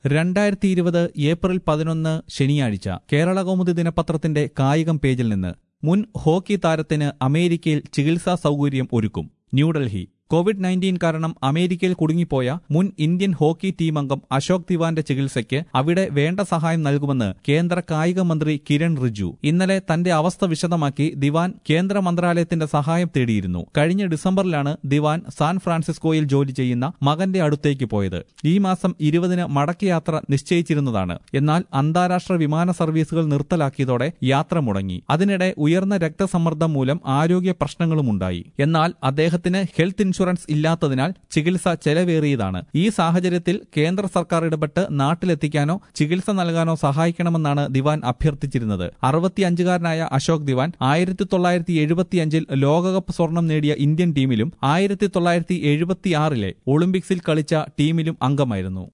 രണ്ടായിരത്തി ഇരുപത് ഏപ്രിൽ പതിനൊന്ന് ശനിയാഴ്ച കേരളകൗമുദി ദിനപത്രത്തിന്റെ കായികം പേജിൽ നിന്ന് മുൻ ഹോക്കി താരത്തിന് അമേരിക്കയിൽ ചികിത്സാ സൗകര്യം ഒരുക്കും ന്യൂഡൽഹി കോവിഡ് നയൻറ്റീൻ കാരണം അമേരിക്കയിൽ കുടുങ്ങിപ്പോയ മുൻ ഇന്ത്യൻ ഹോക്കി ടീം അംഗം അശോക് ദിവാന്റെ ചികിത്സയ്ക്ക് അവിടെ വേണ്ട സഹായം നൽകുമെന്ന് കേന്ദ്ര കായിക മന്ത്രി കിരൺ റിജു ഇന്നലെ തന്റെ അവസ്ഥ വിശദമാക്കി ദിവാൻ കേന്ദ്ര മന്ത്രാലയത്തിന്റെ സഹായം തേടിയിരുന്നു കഴിഞ്ഞ ഡിസംബറിലാണ് ദിവാൻ സാൻ ഫ്രാൻസിസ്കോയിൽ ജോലി ചെയ്യുന്ന മകന്റെ അടുത്തേക്ക് പോയത് ഈ മാസം ഇരുപതിന് മടക്കയാത്ര നിശ്ചയിച്ചിരുന്നതാണ് എന്നാൽ അന്താരാഷ്ട്ര വിമാന സർവീസുകൾ നിർത്തലാക്കിയതോടെ യാത്ര മുടങ്ങി അതിനിടെ ഉയർന്ന രക്തസമ്മർദ്ദം മൂലം ആരോഗ്യ പ്രശ്നങ്ങളുമുണ്ടായി എന്നാൽ അദ്ദേഹത്തിന് ഹെൽത്ത് ഇൻഷുറൻസ് ഇല്ലാത്തതിനാൽ ചികിത്സ ചെലവേറിയതാണ് ഈ സാഹചര്യത്തിൽ കേന്ദ്ര സർക്കാർ ഇടപെട്ട് നാട്ടിലെത്തിക്കാനോ ചികിത്സ നൽകാനോ സഹായിക്കണമെന്നാണ് ദിവാൻ അഭ്യർത്ഥിച്ചിരുന്നത് അറുപത്തിയഞ്ചുകാരനായ അശോക് ദിവാൻ ആയിരത്തി തൊള്ളായിരത്തി എഴുപത്തിയഞ്ചിൽ ലോകകപ്പ് സ്വർണം നേടിയ ഇന്ത്യൻ ടീമിലും ആയിരത്തി തൊള്ളായിരത്തി എഴുപത്തിയാറിലെ ഒളിമ്പിക്സിൽ കളിച്ച ടീമിലും അംഗമായിരുന്നു